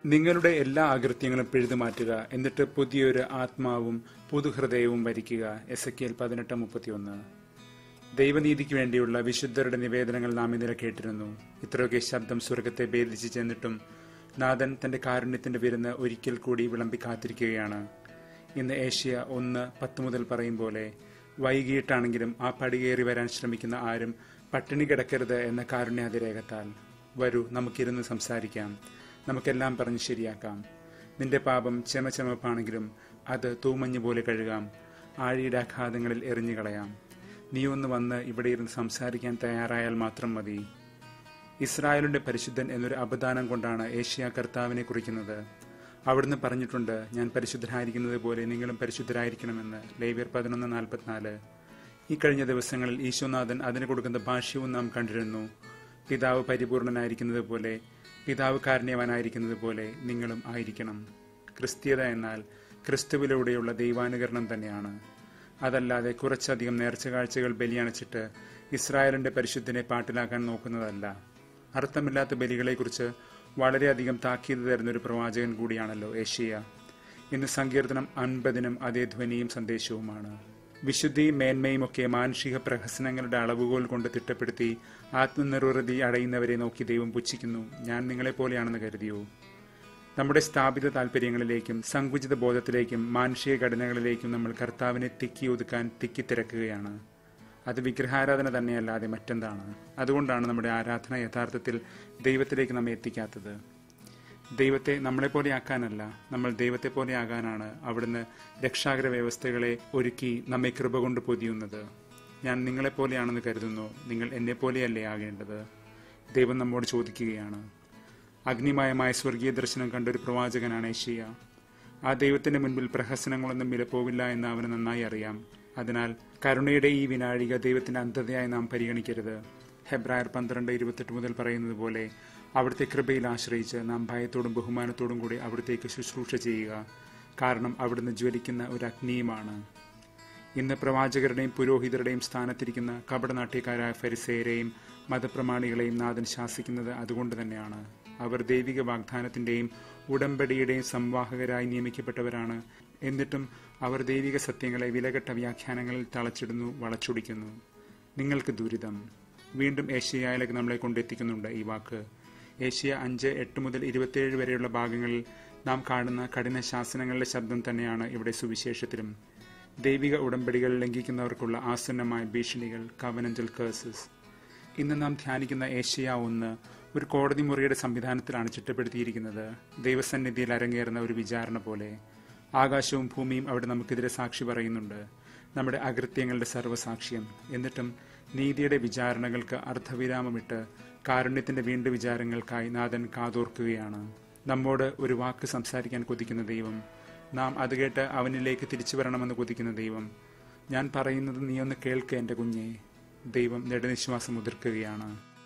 നിങ്ങളുടെ എല്ലാ അകൃത്യങ്ങളും പിഴുതുമാറ്റുക എന്നിട്ട് പുതിയൊരു ആത്മാവും പുതുഹൃദയവും വരിക്കുക എസ് എ പതിനെട്ട് മുപ്പത്തിയൊന്ന് ദൈവനീതിക്ക് വേണ്ടിയുള്ള വിശുദ്ധരുടെ നിവേദനങ്ങൾ നാം ഇന്നലെ കേട്ടിരുന്നു ഇത്രയൊക്കെ ശബ്ദം സ്വർഗത്തെ ഭേദിച്ച് ചെന്നിട്ടും നാഥൻ തന്റെ കാരുണ്യത്തിന്റെ വിരുന്ന് ഒരിക്കൽ കൂടി വിളമ്പി കാത്തിരിക്കുകയാണ് ഇന്ന് ഏഷ്യ ഒന്ന് പത്ത് മുതൽ പറയും പോലെ വൈകിട്ടാണെങ്കിലും ആ പടികേറി വരാൻ ശ്രമിക്കുന്ന ആരും പട്ടിണി കിടക്കരുത് എന്ന കാരുണ്യാതിരേകത്താൽ വരൂ നമുക്കിരുന്ന് സംസാരിക്കാം നമുക്കെല്ലാം പറഞ്ഞ് ശരിയാക്കാം നിന്റെ പാപം ചെമചെമപ്പാണെങ്കിലും അത് തൂമഞ്ഞ് പോലെ കഴുകാം ആഴിയുടെ ആഘാതങ്ങളിൽ എറിഞ്ഞു കളയാം നീ ഒന്ന് വന്ന് ഇവിടെ ഇരുന്ന് സംസാരിക്കാൻ തയ്യാറായാൽ മാത്രം മതി ഇസ്രായേലിന്റെ പരിശുദ്ധൻ എന്നൊരു അപദാനം കൊണ്ടാണ് ഏഷ്യ കർത്താവിനെ കുറിക്കുന്നത് അവിടുന്ന് പറഞ്ഞിട്ടുണ്ട് ഞാൻ പരിശുദ്ധരായിരിക്കുന്നത് പോലെ നിങ്ങളും പരിശുദ്ധരായിരിക്കണമെന്ന് ലേവ്യർ പതിനൊന്ന് നാൽപ്പത്തിനാല് ഈ കഴിഞ്ഞ ദിവസങ്ങളിൽ ഈശോനാഥൻ അതിന് കൊടുക്കുന്ന ഭാഷ്യവും നാം കണ്ടിരുന്നു പിതാവ് പരിപൂർണനായിരിക്കുന്നത് പോലെ പിതാവ് കാരുണ്യവാനായിരിക്കുന്നത് പോലെ നിങ്ങളും ആയിരിക്കണം ക്രിസ്തീയത എന്നാൽ ക്രിസ്തുവിലൂടെയുള്ള ദൈവാനുകരണം തന്നെയാണ് അതല്ലാതെ കുറച്ചധികം നേർച്ച കാഴ്ചകൾ ബലിയണച്ചിട്ട് ഇസ്രായേലിന്റെ പരിശുദ്ധിനെ പാട്ടിലാക്കാൻ നോക്കുന്നതല്ല അർത്ഥമില്ലാത്ത ബലികളെക്കുറിച്ച് വളരെയധികം താക്കീത് തരുന്ന ഒരു പ്രവാചകൻ കൂടിയാണല്ലോ ഏഷ്യ ഇന്ന് സങ്കീർത്തനം അൻപതിനും അതേ ധ്വനിയും സന്ദേശവുമാണ് വിശുദ്ധിയും മേന്മയും ഒക്കെ മാനുഷിക പ്രഹസനങ്ങളുടെ അളവുകോൽ കൊണ്ട് തിട്ടപ്പെടുത്തി ആത്മനിർവൃതി അടയുന്നവരെ നോക്കി ദൈവം പുച്ഛിക്കുന്നു ഞാൻ നിങ്ങളെപ്പോലെയാണെന്ന് കരുതിയോ നമ്മുടെ സ്ഥാപിത താല്പര്യങ്ങളിലേക്കും സങ്കുചിത ബോധത്തിലേക്കും മാനുഷിക ഘടനകളിലേക്കും നമ്മൾ കർത്താവിനെ തിക്കി ഒതുക്കാൻ തിക്കിത്തിരക്കുകയാണ് അത് വിഗ്രഹാരാധന തന്നെയല്ലാതെ മറ്റെന്താണ് അതുകൊണ്ടാണ് നമ്മുടെ ആരാധന യഥാർത്ഥത്തിൽ ദൈവത്തിലേക്ക് നമ്മെ എത്തിക്കാത്തത് ദൈവത്തെ നമ്മളെപ്പോലെ ആക്കാനല്ല നമ്മൾ ദൈവത്തെ പോലെ ആകാനാണ് അവിടുന്ന് രക്ഷാകര വ്യവസ്ഥകളെ ഒരുക്കി നമ്മെ കൃപ കൊണ്ട് പൊതിയുന്നത് ഞാൻ നിങ്ങളെപ്പോലെയാണെന്ന് കരുതുന്നു നിങ്ങൾ എന്നെപ്പോലെയല്ലേ ആകേണ്ടത് ദൈവം നമ്മോട് ചോദിക്കുകയാണ് അഗ്നിമയമായ സ്വർഗീയ ദർശനം കണ്ട ഒരു പ്രവാചകനാണ് ഏഷ്യ ആ ദൈവത്തിന്റെ മുൻപിൽ പ്രഹസനങ്ങളൊന്നും വിലപ്പോവില്ല എന്ന് അവന് നന്നായി അറിയാം അതിനാൽ കരുണയുടെ ഈ വിനാഴിക ദൈവത്തിന്റെ അന്ധതയായി നാം പരിഗണിക്കരുത് ഹെബ്രായർ പന്ത്രണ്ട് ഇരുപത്തെട്ട് മുതൽ പറയുന്നത് പോലെ അവിടുത്തെ കൃപയിൽ ആശ്രയിച്ച് നാം ഭയത്തോടും ബഹുമാനത്തോടും കൂടി അവിടത്തേക്ക് ശുശ്രൂഷ ചെയ്യുക കാരണം അവിടുന്ന് ജ്വലിക്കുന്ന ഒരു അഗ്നിയുമാണ് ഇന്ന് പ്രവാചകരുടെയും പുരോഹിതരുടെയും സ്ഥാനത്തിരിക്കുന്ന കപടനാട്യക്കാരായ ഫരിസേരെയും മതപ്രമാണികളെയും നാഥൻ ശാസിക്കുന്നത് അതുകൊണ്ട് തന്നെയാണ് അവർ ദൈവിക വാഗ്ദാനത്തിന്റെയും ഉടമ്പടിയുടെയും സംവാഹകരായി നിയമിക്കപ്പെട്ടവരാണ് എന്നിട്ടും അവർ ദൈവിക സത്യങ്ങളെ വിലകെട്ട വ്യാഖ്യാനങ്ങളിൽ തളച്ചിടുന്നു വളച്ചൊടിക്കുന്നു നിങ്ങൾക്ക് ദുരിതം വീണ്ടും ഏഷ്യയിലേക്ക് നമ്മളെ കൊണ്ടെത്തിക്കുന്നുണ്ട് ഈ വാക്ക് ഏഷ്യ അഞ്ച് എട്ട് മുതൽ ഇരുപത്തിയേഴ് വരെയുള്ള ഭാഗങ്ങളിൽ നാം കാണുന്ന കഠിന ശാസനങ്ങളുടെ ശബ്ദം തന്നെയാണ് ഇവിടെ സുവിശേഷത്തിലും ദൈവിക ഉടമ്പടികൾ ലംഘിക്കുന്നവർക്കുള്ള ആസന്നമായ ഭീഷണികൾ കവനന്റൽ കേഴ്സസ് ഇന്ന് നാം ധ്യാനിക്കുന്ന ഏഷ്യ ഒന്ന് ഒരു കോടതി മുറിയുടെ സംവിധാനത്തിലാണ് ചിട്ടപ്പെടുത്തിയിരിക്കുന്നത് ദൈവസന്നിധിയിൽ അരങ്ങേറുന്ന ഒരു വിചാരണ പോലെ ആകാശവും ഭൂമിയും അവിടെ നമുക്കെതിരെ സാക്ഷി പറയുന്നുണ്ട് നമ്മുടെ അകൃത്യങ്ങളുടെ സർവ്വസാക്ഷ്യം എന്നിട്ടും നീതിയുടെ വിചാരണകൾക്ക് അർത്ഥവിരാമമിട്ട് കാരുണ്യത്തിന്റെ വീണ്ടു വിചാരങ്ങൾക്കായി നാഥൻ കാതോർക്കുകയാണ് നമ്മോട് ഒരു വാക്ക് സംസാരിക്കാൻ കൊതിക്കുന്ന ദൈവം നാം അത് കേട്ട് അവനിലേക്ക് തിരിച്ചു വരണമെന്ന് കൊതിക്കുന്ന ദൈവം ഞാൻ പറയുന്നത് നീ ഒന്ന് കേൾക്ക് എൻ്റെ കുഞ്ഞെ ദൈവം നെടുനിശ്വാസം മുതിർക്കുകയാണ്